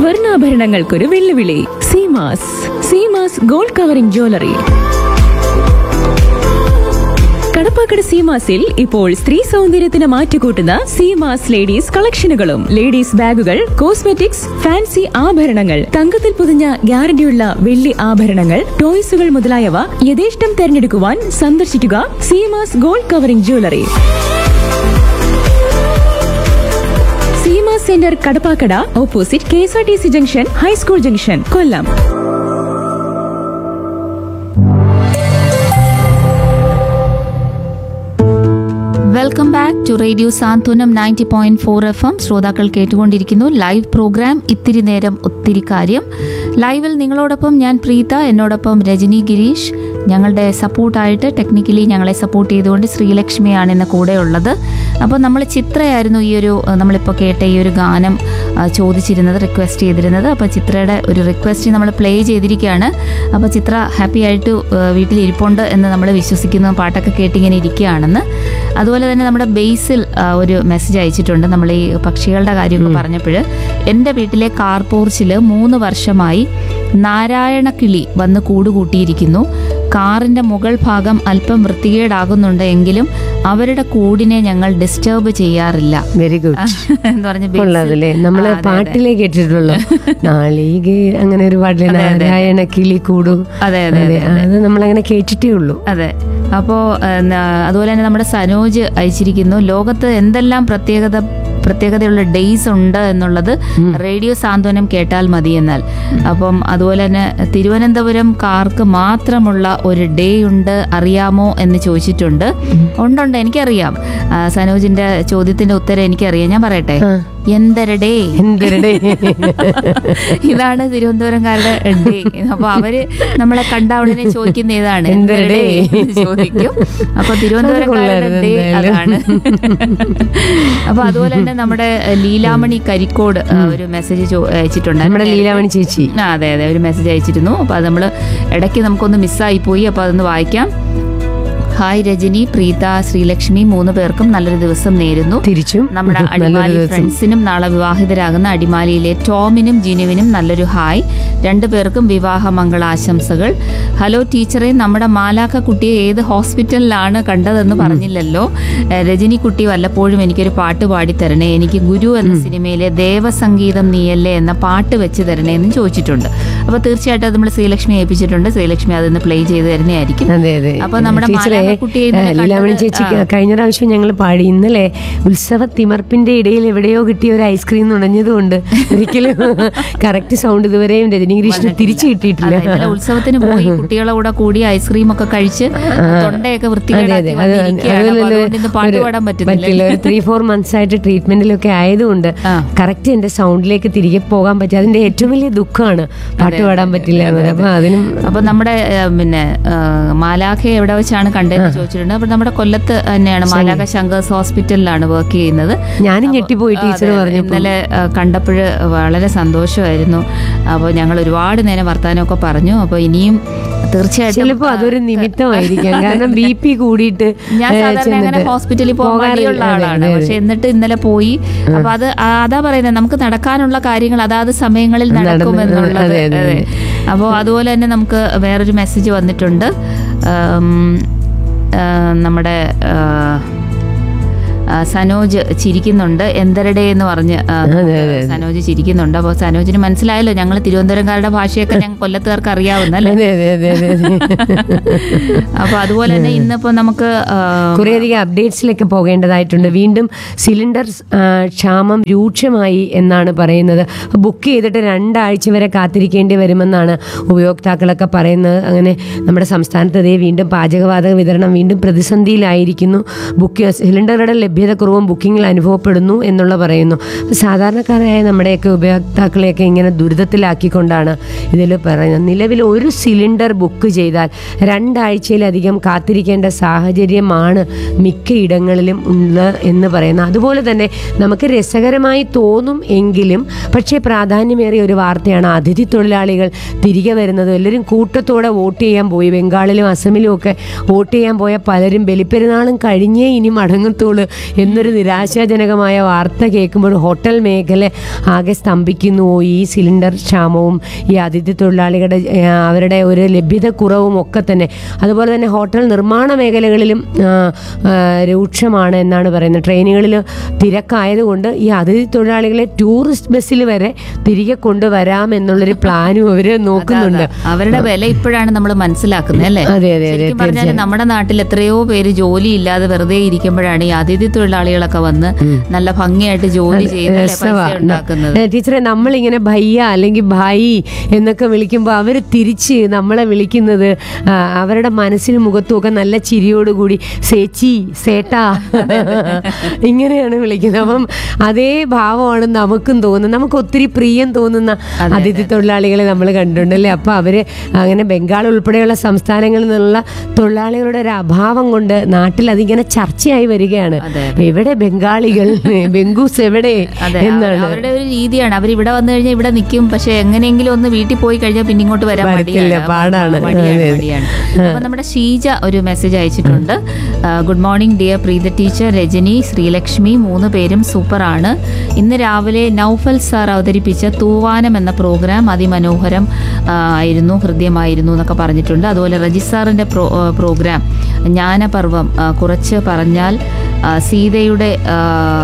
സ്വർണ്ണാഭരണങ്ങൾക്കൊരു വെല്ലുവിളി Seemas Seemas gold covering jewellery Kadappakada സീമാസിൽ ഇപ്പോൾ സ്ത്രീ സൗന്ദര്യത്തിന് മാറ്റുകൂട്ടുന്ന സീമാസ് ലേഡീസ് കളക്ഷനുകളും ലേഡീസ് ബാഗുകൾ കോസ്മെറ്റിക്സ് ഫാൻസി ആഭരണങ്ങൾ തങ്കത്തിൽ പൊതിഞ്ഞ ഗ്യാരണ്ടിയുള്ള വെള്ളി ആഭരണങ്ങൾ ടോയ്സുകൾ മുതലായവ യഥേഷ്ടം തെരഞ്ഞെടുക്കുവാൻ സന്ദർശിക്കുക Seemas gold covering jewellery Seema centre Kadappakada opposite K S R T C junction high school junction Kollam welcome back to radio Santhwanam ninety point four F M ശ്രോതാക്കൾ കേട്ടുകൊണ്ടിരിക്കുന്നു ലൈവ് പ്രോഗ്രാം ഇത്തിരി നേരം ഒത്തിരി കാര്യം ലൈവിൽ നിങ്ങളോടൊപ്പം ഞാൻ പ്രീത എന്നോടൊപ്പം രജനി ഗിരീഷ് ഞങ്ങളുടെ സപ്പോർട്ടായിട്ട് ടെക്നിക്കലി ഞങ്ങളെ സപ്പോർട്ട് ചെയ്തുകൊണ്ട് ശ്രീലക്ഷ്മിയാണ് ഇന്ന് കൂടെ ഉള്ളത് അപ്പോൾ നമ്മൾ ചിത്രയായിരുന്നു ഈ ഒരു അഹ് നമ്മളിപ്പോൾ കേട്ട ഈ ഒരു ഗാനം അഹ് ചോദിച്ചിരുന്നത് റിക്വസ്റ്റ് ചെയ്തിരുന്നത് അപ്പോൾ ചിത്രയുടെ ഒരു റിക്വസ്റ്റ് നമ്മൾ പ്ലേ ചെയ്തിരിക്കുകയാണ് അപ്പോൾ ചിത്ര ഹാപ്പി ആയിട്ട് അഹ് വീട്ടിലിരിപ്പുണ്ട് എന്ന് നമ്മൾ വിശ്വസിക്കുന്നു പാട്ടൊക്കെ കേട്ടിങ്ങനെ ഇരിക്കുകയാണെന്ന് അതുപോലെ തന്നെ നമ്മുടെ ബേസിൽ ആ, ഒരു മെസ്സേജ് അയച്ചിട്ടുണ്ട് നമ്മൾ ഈ പക്ഷികളുടെ കാര്യമൊക്കെ പറഞ്ഞപ്പോൾ എൻ്റെ വീട്ടിലെ കാർ പോർച്ചിൽ മൂന്ന് വർഷമായി നാരായണ കിളി വന്ന് കൂട്ടുകൂട്ടിയിരിക്കുന്നു കാറിൻ്റെ മുകൾ ഭാഗം അല്പം വൃത്തികേടാകുന്നുണ്ട് എങ്കിലും അവരുടെ കൂടിനെ ഞങ്ങൾ ഡിസ്റ്റർബ് ചെയ്യാറില്ല വെരി ഗുഡ് എന്ന് പറഞ്ഞ് ബേസിൽ- കൊള്ളാതല്ലേ നമ്മള് ആ, അതെ, അതെ. പാട്ടിലേ കേട്ടിട്ടുള്ളൂ നാളികേ അങ്ങനെ ഒരു പാട്ടില് നാരായണ കിളി കൂടു അതെ, അതെ, അതെ അത് നമ്മളങ്ങനെ കേട്ടിട്ടേ ഉള്ളൂ അതെ അപ്പോൾ അതുപോലെ തന്നെ നമ്മുടെ സനോജ് അയച്ചിരിക്കുന്നു ലോകത്ത് എന്തെല്ലാം പ്രത്യേകത പ്രത്യേകതയുള്ള ഡേയ്സ് ഉണ്ട് എന്നുള്ളത് റേഡിയോ സാന്ത്വനം കേട്ടാൽ മതി എന്നാൽ അപ്പം അതുപോലെ തന്നെ തിരുവനന്തപുരം കാർക്ക് മാത്രമുള്ള ഒരു ഡേ ഉണ്ട് അറിയാമോ എന്ന് ചോദിച്ചിട്ടുണ്ട് ഉണ്ടുണ്ട് എനിക്കറിയാം ആ, സനോജിന്റെ ചോദ്യത്തിന്റെ ഉത്തരം എനിക്കറിയാം ഞാൻ പറയട്ടെ എന്തര ഡേ എന്തൊരു ഇതാണ് തിരുവനന്തപുരംകാരുടെ ഡേ അപ്പൊ അവര് നമ്മളെ കണ്ട ഉടനെ ചോദിക്കുന്ന ഇതാണ് എന്തൊരു എന്തൊരു day? day എന്ന് ചോദിക്കും അപ്പൊ തിരുവനന്തപുരംകാരുടെ കൊള്ളായിരുന്നു ഡേ എന്തായാലും. അതാണ് അപ്പൊ അതുപോലെ തന്നെ നമ്മുടെ എഹ്, ലീലാമണി കരിക്കോട് അഹ്, ഒരു മെസ്സേജ് അയച്ചിട്ടുണ്ട് നമ്മുടെ ലീലാമണി ചേച്ചി ആ അതെ അതെ ഒരു മെസ്സേജ് അയച്ചിരുന്നു അപ്പൊ അത് നമ്മൾ ഇടയ്ക്ക് നമുക്കൊന്ന് മിസ്സായി പോയി അപ്പൊ അതൊന്ന് വായിക്കാം ഹായ് രജനി പ്രീത ശ്രീലക്ഷ്മി മൂന്ന് പേർക്കും നല്ലൊരു ദിവസം നേരുന്നു തിരിച്ചും നമ്മുടെ നല്ലൊരു അടിമാലി ദിവസം ഫ്രണ്ട്സിനും നാളെ വിവാഹിതരാകുന്ന അടിമാലിയിലെ ടോമിനും ജിനുവിനും നല്ലൊരു ഹായ് രണ്ടു പേർക്കും വിവാഹ മംഗളാശംസകൾ ഹലോ ടീച്ചറെ നമ്മുടെ മാലാക്ക കുട്ടിയെ ഏത് ഹോസ്പിറ്റലിലാണ് കണ്ടതെന്ന് പറഞ്ഞില്ലല്ലോ ഏഹ് രജനി കുട്ടി വല്ലപ്പോഴും എനിക്കൊരു പാട്ട് പാടി തരണേ എനിക്ക് ഗുരു എന്ന സിനിമയിലെ ദേവസംഗീതം നീയല്ലേ എന്ന പാട്ട് വെച്ച് തരണേ എന്ന് ചോദിച്ചിട്ടുണ്ട് അപ്പോൾ തീർച്ചയായിട്ടും അത് നമ്മൾ ശ്രീലക്ഷ്മി ഏൽപ്പിച്ചിട്ടുണ്ട് ശ്രീലക്ഷ്മി അതൊന്ന് പ്ലേ ചെയ്ത് തരുന്നതായിരിക്കും അതെ അതെ അപ്പൊ നമ്മുടെ ടീച്ചറെ മാലാഖക്കുട്ടിയെ ഇന്നലെ ഏ, ലീലാമണി കണ്ടത്, ചേച്ചി ആ. കഴിഞ്ഞ പ്രാവശ്യം ഞങ്ങൾ പാടി ഇന്നലെ ഉത്സവ തിമർപ്പിന്റെ ഇടയിൽ എവിടെയോ കിട്ടിയ ഒരു ഐസ്ക്രീം നുണഞ്ഞതുകൊണ്ട് ഒരിക്കലും കറക്റ്റ് സൗണ്ട് ഇതുവരെയും രജനി കൃഷ്ണൻ തിരിച്ചു കിട്ടിയിട്ടില്ല അതെ, ഇന്നലെ ഉത്സവത്തിന് പോയി കുട്ടികളെ കൂടെ കൂടി ഐസ്ക്രീം ഒക്കെ കഴിച്ച് തൊണ്ടയൊക്കെ അതെ അതെ വൃത്തികേടാക്കി അത് വന്നിരിക്കുകയാണ്. അപ്പൊ അതുകൊണ്ട് ഇന്ന് പാട്ട് ഒരു- പാടാൻ പറ്റില്ല പറ്റുന്നില്ല ഒരു ത്രീ ഫോർ മന്ത്സ് ആയിട്ട് ട്രീറ്റ്മെന്റിലൊക്കെ ആയതുകൊണ്ട് ആ. കറക്റ്റ് എന്റെ സൗണ്ടിലേക്ക് തിരികെ പോകാൻ പറ്റും അതിന്റെ ഏറ്റവും വലിയ ദുഃഖമാണ് പാട്ട് പാടാൻ പറ്റില്ല എന്നത് അപ്പൊ അതിനും അപ്പൊ നമ്മുടെ ഏഹ്, പിന്നെ ഏഹ്, മാലാഖ എവിടെ വെച്ചാണ് കണ്ടതെന്ന് ചോദിച്ചിട്ടുണ്ട് അപ്പൊ നമ്മുടെ കൊല്ലത്ത് തന്നെയാണ് മാലാഖ ശങ്കേഴ്സ് ഹോസ്പിറ്റലിലാണ് വർക്ക് ചെയ്യുന്നത് ഞാനും ഞെട്ടിപ്പോയി ടീച്ചർ അതെ, പറഞ്ഞപ്പോൾ ഇന്നലെ കണ്ടപ്പോൾ വളരെ സന്തോഷമായിരുന്നു അപ്പോൾ ഞങ്ങൾ ഒരുപാട് നേരം വർത്തമാനമൊക്കെ പറഞ്ഞു അപ്പോൾ ഇനിയും തീർച്ചയായിട്ടും ചിലപ്പോ അതൊരു നിമിത്തമായിരിക്കാം കാരണം ബി പി കൂടിയിട്ട് ഞാൻ ഏ, സാധാരണ അങ്ങനെ ചെന്നിട്ട് ഹോസ്പിറ്റലിൽ പോകാൻ പോകാറില്ല. മടിയുള്ള അതെ, ആളാണ് അതെ, പക്ഷെ എന്നിട്ട് ഇന്നലെ പോയി അപ്പൊ അത് ആ- അതാ പറയുന്നത് നമുക്ക് നടക്കാനുള്ള കാര്യങ്ങൾ അതാത് സമയങ്ങളിൽ നടക്കും നടന്ന് എന്നുള്ളത് അതെ, അതെ, അതെ അപ്പോൾ അതുപോലെ തന്നെ നമുക്ക് വേറൊരു മെസ്സേജ് വന്നിട്ടുണ്ട് ഉം, ആ, നമ്മുടെ ആ, ആ, സനോജ് ചിരിക്കുന്നുണ്ട് എന്തരടെ എന്ന് പറഞ്ഞ് ആ, അതെ, അതെ. സനോജ് ചിരിക്കുന്നുണ്ട് അപ്പോൾ സനോജിന് മനസ്സിലായല്ലോ ഞങ്ങൾ തിരുവനന്തപുരംകാരുടെ ഭാഷയൊക്കെ ഞങ്ങൾ കൊല്ലത്തുകാർക്ക് അറിയാവുന്നല്ലേ അതെ അതെ അതെ അതെ അതെ അപ്പോൾ അതുപോലെ തന്നെ ഇന്നിപ്പോ നമുക്ക് ആ, കുറേയധികം അപ്ഡേറ്റ്സിലേക്ക് പോകേണ്ടതായിട്ടുണ്ട് വീണ്ടും സിലിണ്ടർ ആ, ക്ഷാമം രൂക്ഷമായി എന്നാണ് പറയുന്നത് ബുക്ക് ചെയ്തിട്ട് രണ്ടാഴ്ച വരെ കാത്തിരിക്കേണ്ടി വരുമെന്നാണ് ഉപയോക്താക്കളൊക്കെ പറയുന്നത് അങ്ങനെ നമ്മുടെ സംസ്ഥാനത്ത് ഇതേ വീണ്ടും പാചകവാതക വിതരണം വീണ്ടും പ്രതിസന്ധിയിലായിരിക്കുന്നു ബുക്ക് സിലിണ്ടറുടെ ലഭ്യതക്കുറവും ബുക്കിങ്ങിൽ അനുഭവപ്പെടുന്നു എന്നുള്ള പറയുന്നു സാധാരണക്കാരായ നമ്മുടെയൊക്കെ ഉപയോക്താക്കളെയൊക്കെ ഇങ്ങനെ ദുരിതത്തിലാക്കിക്കൊണ്ടാണ് ഇതിൽ പറയുന്നത് നിലവിൽ ഒരു സിലിണ്ടർ ബുക്ക് ചെയ്താൽ രണ്ടാഴ്ചയിലധികം കാത്തിരിക്കേണ്ട സാഹചര്യമാണ് മിക്ക ഇടങ്ങളിലും ഉള്ളത് എന്ന് പറയുന്നത് അതുപോലെ തന്നെ നമുക്ക് രസകരമായി തോന്നും എങ്കിലും പക്ഷേ പ്രാധാന്യമേറിയ ഒരു വാർത്തയാണ് അതിഥി തൊഴിലാളികൾ തിരികെ വരുന്നത് എല്ലാവരും കൂട്ടത്തോടെ വോട്ട് ചെയ്യാൻ പോയി ബംഗാളിലും അസമിലും ഒക്കെ വോട്ട് ചെയ്യാൻ പോയ പലരും ബലിപ്പെരുന്നാളും കഴിഞ്ഞേ ഇനി മടങ്ങത്തുള്ളൂ എന്നൊരു നിരാശാജനകമായ വാർത്ത കേൾക്കുമ്പോൾ ഹോട്ടൽ മേഖല ആകെ സ്തംഭിക്കുന്നു ഈ സിലിണ്ടർ ക്ഷാമവും ഈ അതിഥി തൊഴിലാളികളുടെ ഏ, അവരുടെ ഒരു ലഭ്യത കുറവും ഒക്കെ തന്നെ അതുപോലെ തന്നെ ഹോട്ടൽ നിർമ്മാണ മേഖലകളിലും ആ, ആ, രൂക്ഷമാണ് എന്നാണ് പറയുന്നത് ട്രെയിനുകളിൽ തിരക്കായതുകൊണ്ട് ഈ അതിഥി തൊഴിലാളികളെ ടൂറിസ്റ്റ് ബസ്സിൽ വരെ തിരികെ കൊണ്ടുവരാം എന്നുള്ളൊരു പ്ലാനും അവർ നോക്കുന്നുണ്ട് അവരുടെ വില ഇപ്പോഴാണ് നമ്മൾ മനസ്സിലാക്കുന്നത് അല്ലേ അതെ, അതെ, അതെ, ശരിക്കും പറഞ്ഞാൽ തീർച്ചയായും. നമ്മുടെ നാട്ടിൽ എത്രയോ പേര് ജോലി ഇല്ലാതെ വെറുതെ ഇരിക്കുമ്പോഴാണ് ഈ അതിഥി തൊഴിലാളികളൊക്കെ വന്ന് നല്ല ഭംഗിയായിട്ട് ജോലി ചെയ്ത് അല്ലേ പൈസ രസവാ. ഉണ്ടാക്കുന്നത് ഏ, ടീച്ചറെ നമ്മളിങ്ങനെ ഭയ്യ അല്ലെങ്കിൽ ഭായി എന്നൊക്കെ വിളിക്കുമ്പോൾ അവർ തിരിച്ച് നമ്മളെ വിളിക്കുന്നത് ആ, അവരുടെ മനസ്സിനും മുഖത്തും ഒക്കെ നല്ല ചിരിയോടുകൂടി സേച്ചി സേട്ടാ ഇങ്ങനെയാണ് വിളിക്കുന്നത് അപ്പം അതേ ഭാവമാണ് നമുക്കും തോന്നുന്നത് നമുക്ക് ഒത്തിരി പ്രിയം തോന്നുന്ന അതിഥി തൊഴിലാളികളെ നമ്മൾ കണ്ടിട്ടുണ്ടല്ലേ അപ്പോൾ അവർ അങ്ങനെ ബംഗാൾ ഉൾപ്പെടെയുള്ള സംസ്ഥാനങ്ങളിൽ നിന്നുള്ള തൊഴിലാളികളുടെ ഒരു അഭാവം കൊണ്ട് നാട്ടിൽ അതിങ്ങനെ ചർച്ചയായി വരികയാണ് അതെ, എവിടെ ബംഗാളികൾ ബംഗൂസ് എവിടെ അതെ എന്നാണ് അവർ- അവരുടെ ഒരു രീതിയാണ് അവർ ഇവിടെ വന്നു കഴിഞ്ഞാൽ ഇവിടെ നിൽക്കും പക്ഷെ എങ്ങനെയെങ്കിലും ഒന്ന് വീട്ടിൽ പോയി കഴിഞ്ഞാൽ പിന്നെ ഇങ്ങോട്ട് വരാൻ വരത്തില്ല, മടിയാണ്. പാടാണ്. മടിയാണ്, അതെ, അതെ. മടിയാണ്. അപ്പൊ നമ്മുടെ ഷീജ ഒരു മെസ്സേജ് അയച്ചിട്ടുണ്ട് good morning dear Preetha teacher Rajani Sreelakshmi മൂന്ന് പേരും സൂപ്പറാണ് ഇന്ന് രാവിലെ നൗഫൽ സാർ അവതരിപ്പിച്ച തൂവാനം എന്ന പ്രോഗ്രാം അതിമനോഹരം ആ, ആയിരുന്നു ഹൃദ്യമായിരുന്നു എന്നൊക്കെ പറഞ്ഞിട്ടുണ്ട് അതുപോലെ റജി സാറിന്റെ പ്രോ ആ, പ്രോഗ്രാം ജ്ഞാനപർവം ആ, കുറച്ച് പറഞ്ഞാൽ ആ, സീതയുടെ ആ,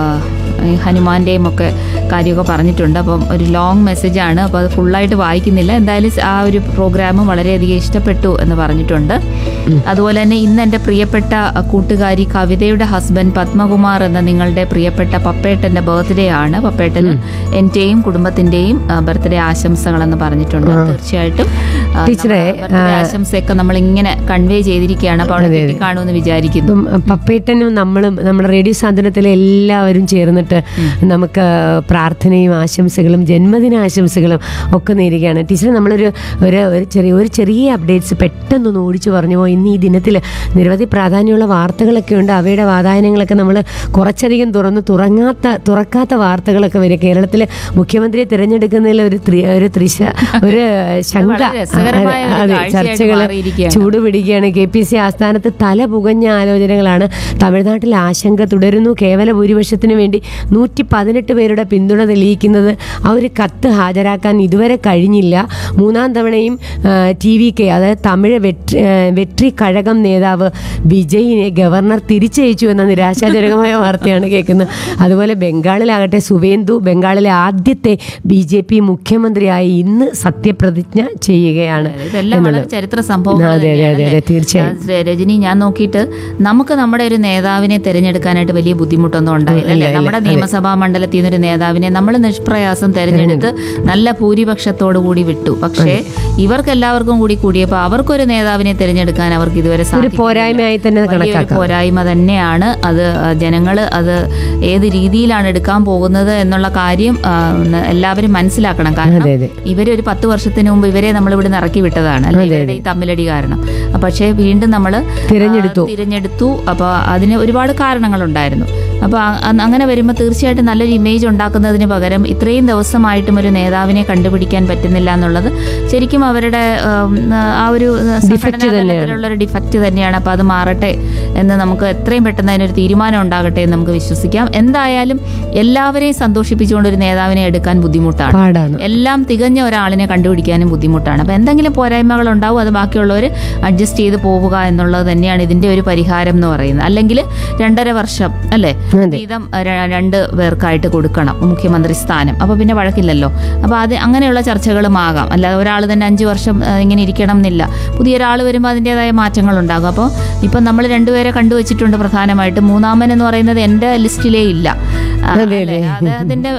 ഈ ഹനുമാന്റെയും ഒക്കെ കാര്യമൊക്കെ പറഞ്ഞിട്ടുണ്ട് അപ്പം ഒരു ലോങ് മെസ്സേജാണ് അപ്പോൾ അത് ഫുള്ളായിട്ട് വായിക്കുന്നില്ല എന്തായാലും ആ ഒരു പ്രോഗ്രാം വളരെയധികം ഇഷ്ടപ്പെട്ടു എന്ന് പറഞ്ഞിട്ടുണ്ട് അതുപോലെ തന്നെ ഇന്ന് എൻ്റെ പ്രിയപ്പെട്ട അഹ്, കൂട്ടുകാരി കവിതയുടെ ഹസ്ബൻഡ് പത്മകുമാർ എന്ന നിങ്ങളുടെ പ്രിയപ്പെട്ട പപ്പേട്ടൻ്റെ ബർത്ത്ഡേ ആണ് പപ്പേട്ടന് എൻ്റെയും കുടുംബത്തിൻ്റെയും ബർത്ത്ഡേ ആശംസകളെന്ന് പറഞ്ഞിട്ടുണ്ട് തീർച്ചയായിട്ടും ആ, ടീച്ചറെ, നമ്മുടെ birthday ആശംസയൊക്കെ നമ്മൾ ഇങ്ങനെ കൺവേ ചെയ്തിരിക്കുകയാണ് അപ്പോൾ അവിടെ കാണുമെന്ന് വിചാരിക്കുന്നു ഇപ്പം പപ്പേട്ടനും നമ്മളും നമ്മുടെ റേഡിയോ സാന്ത്വനത്തിലെ എല്ലാവരും ചേർന്നിട്ട് നമുക്ക് പ്രാർത്ഥനയും ആശംസകളും ജന്മദിന ആശംസകളും ഒക്കെ നേരുകയാണ് ടീച്ചർ നമ്മളൊരു ഒരു ഒരു ചെറിയ ഒരു ചെറിയ അപ്ഡേറ്റ്സ് പെട്ടെന്നൊന്ന് ഓടിച്ചു പറഞ്ഞു പോയി ഇന്ന് ഈ ദിനത്തിൽ നിരവധി പ്രാധാന്യമുള്ള വാർത്തകളൊക്കെ ഉണ്ട് അവയുടെ വാതായനങ്ങളൊക്കെ നമ്മൾ കുറച്ചധികം തുറന്ന് തുറങ്ങാത്ത തുറക്കാത്ത വാർത്തകളൊക്കെ വരും കേരളത്തിൽ മുഖ്യമന്ത്രിയെ തിരഞ്ഞെടുക്കുന്നതിൽ ഒരു ത്രി- ഒരു ത്രിശ ഒരു ശങ്ക വളരെ രസകരമായ ഒരു അതെ കാഴ്ചയായിട്ട് ചർച്ചകൾ മാറിയിരിക്കുകയാണ്. ചൂട് പിടിക്കുകയാണ് കെ പി സി ആസ്ഥാനത്ത് തല പുകഞ്ഞ ആലോചനകളാണ് തമിഴ്നാട്ടിൽ ആശങ്ക തുടരുന്നു കേവല ഭൂരിപക്ഷത്തിന് വേണ്ടി നൂറ്റി പതിനെട്ട് പേരുടെ പിന്തുണ തെളിയിക്കുന്നത് ആ ഒരു കത്ത് ഹാജരാക്കാൻ ഇതുവരെ കഴിഞ്ഞില്ല മൂന്നാം തവണയും ടി വി കെ അതായത് തമിഴ് വെട്രി ആ, വെട്രി കഴകം നേതാവ് വിജയിനെ ഗവർണർ തിരിച്ചയച്ചു എന്ന നിരാശാജനകമായ വാർത്തയാണ് കേൾക്കുന്നത് അതുപോലെ ബംഗാളിലാകട്ടെ സുവേന്ദു ബംഗാളിലെ ആദ്യത്തെ ബി ജെ പി മുഖ്യമന്ത്രിയായി ഇന്ന് സത്യപ്രതിജ്ഞ ചെയ്യുകയാണ് ഇതെല്ലാം വളരെ ചരിത്ര സംഭവങ്ങൾ അതെ, അതെ, തന്നെയാണ് അതെ, അല്ലേ? തീർച്ചയായും. ആ, രജനി ഞാൻ നോക്കിയിട്ട് നമുക്ക് നമ്മുടെ ഒരു നേതാവിനെ തിരഞ്ഞെടുക്കാനായിട്ട് വലിയ ബുദ്ധിമുട്ടൊന്നും ഉണ്ടായില്ല അല്ലേ നമ്മുടെ നിയമസഭാ മണ്ഡലത്തിൽ നിന്നൊരു നേതാവിനെ നമ്മൾ നിഷ്പ്രയാസം തെരഞ്ഞെടുത്ത് നല്ല ഭൂരിപക്ഷത്തോടു കൂടി വിട്ടു പക്ഷേ ഇവർക്ക് എല്ലാവർക്കും കൂടി കൂടിയപ്പോൾ അവർക്കൊരു നേതാവിനെ തിരഞ്ഞെടുക്കാൻ അവർക്ക് ഇതുവരെ ഒരു സാധിക്കില്ല. പോരായ്മയായി തന്നെ വലിയൊരു കണക്കാക്കാം പോരായ്മ തന്നെയാണ് അത് ജനങ്ങൾ അത് ഏത് രീതിയിലാണ് എടുക്കാൻ പോകുന്നത് എന്നുള്ള കാര്യം ആ, ന- എല്ലാവരും മനസ്സിലാക്കണം കാരണം അതെ അതെ ഇവരെ ഒരു പത്ത് വർഷത്തിന് മുമ്പ് ഇവരെ നമ്മൾ ഇവിടെ ഇറക്കി വിട്ടതാണ് അല്ലേ? ഇവരുടെ ഈ തമ്മിലടി കാരണം അപ്പൊ പക്ഷേ വീണ്ടും നമ്മൾ തിരഞ്ഞെടുത്തു. തിരഞ്ഞെടുത്തു അപ്പോൾ അതിന് ഒരുപാട് കാരണങ്ങളുണ്ടായിരുന്നു അപ്പോൾ അങ്ങനെ വരുമ്പോൾ തീർച്ചയായിട്ടും നല്ലൊരു ഇമേജ് ഉണ്ടാക്കുന്നതിന് പകരം ഇത്രയും ദിവസമായിട്ടും ഒരു നേതാവിനെ കണ്ടുപിടിക്കാൻ പറ്റുന്നില്ല എന്നുള്ളത് ശരിക്കും അവരുടെ ഉം, ആ ഒരു സംഘടനാ തലത്തിലുള്ള ഒരു ഡിഫക്റ്റ് തന്നെയാണ് അപ്പോൾ അത് മാറട്ടെ എന്ന് നമുക്ക് എത്രയും പെട്ടെന്ന് അതിനൊരു തീരുമാനം ഉണ്ടാകട്ടെ എന്ന് നമുക്ക് വിശ്വസിക്കാം എന്തായാലും എല്ലാവരെയും സന്തോഷിപ്പിച്ചുകൊണ്ട് ഒരു നേതാവിനെ എടുക്കാൻ ബുദ്ധിമുട്ടാണ് പാടാണ് എല്ലാം തികഞ്ഞ ഒരാളിനെ കണ്ടുപിടിക്കാനും ബുദ്ധിമുട്ടാണ് അപ്പം എന്തെങ്കിലും പോരായ്മകൾ ഉണ്ടാവും അത് ബാക്കിയുള്ളവർ അഡ്ജസ്റ്റ് ചെയ്ത് പോവുക എന്നുള്ളത് തന്നെയാണ് ഇതിന്റെ ഒരു പരിഹാരം എന്ന് പറയുന്നത് അല്ലെങ്കിൽ രണ്ടര വർഷം അല്ലേ വീതം ര- രണ്ട് പേർക്കായിട്ട് കൊടുക്കണം മുഖ്യമന്ത്രി സ്ഥാനം അപ്പോൾ പിന്നെ വഴക്കില്ലല്ലോ അപ്പോൾ അത് അങ്ങനെയുള്ള ചർച്ചകളും ആകാം അല്ലാതെ ഒരാൾ തന്നെ അഞ്ച് വർഷം ആ, ഇങ്ങനെ ഇരിക്കണം എന്നില്ല പുതിയ ഒരാൾ വരുമ്പോൾ അതിൻ്റെതായ മാറ്റങ്ങൾ ഉണ്ടാകും അപ്പോൾ ഇപ്പം നമ്മൾ രണ്ടുപേരെ കണ്ടുവച്ചിട്ടുണ്ട് പ്രധാനമായിട്ട് മൂന്നാമൻ എന്ന് പറയുന്നത് എൻ്റെ ലിസ്റ്റിലേ ഇല്ല ആ, അതെ, അല്ലേ? അത് അതിന്റെ